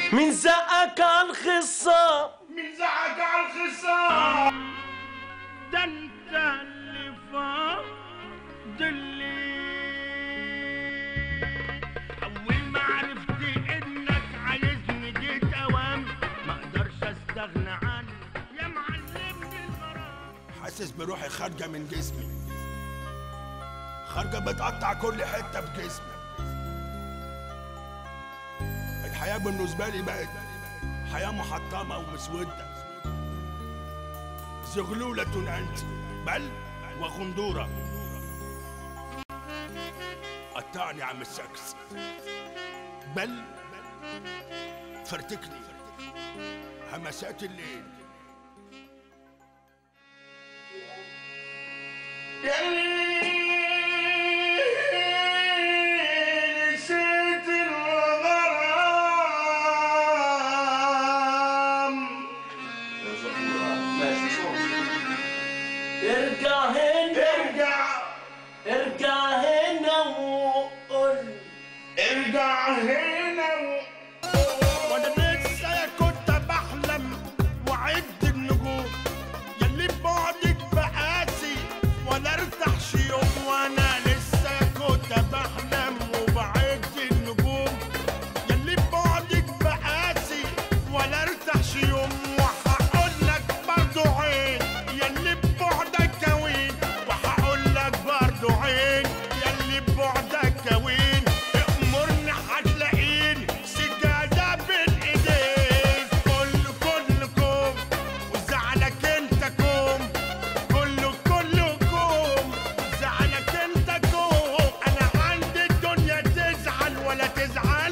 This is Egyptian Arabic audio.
من زقك على الخصام من زعق على الخصام ده انت اللي فاضلي اول ما عرفت انك عايزني جيت اوام ما اقدرش استغنى عنك يا معلمني الغرام حاسس بروحي خارجه من جسمي خارجه بتقطع كل حته في جسمي الحياه بالنسبه لي بقت حياه محطمه ومسوده زغلوله انت بل وغندوره قطعني يا عم السكس بل فرتكني همسات الليل نسيت الغرام ارجع هنا ارجع ارجع هنا وقول ارجع هنا وانا لسه كنت بحلم وعد النجوم يلي ببعدك بقاسي ولا ارتاحش يوم وانا لسه كنت بحلم وبعد النجوم يلي ببعدك بقاسي ولا ارتاحش يوم وهقول لك برضو عين يلي ببعدك كوين وهقول لك برضو عين يلي ببعدك كوين امرني هتلاقيني سجادة بين ايديك كل كلكم وزعلك انت كوم كله كلكم زعلك انت كوم انا عندي الدنيا تزعل ولا تزعل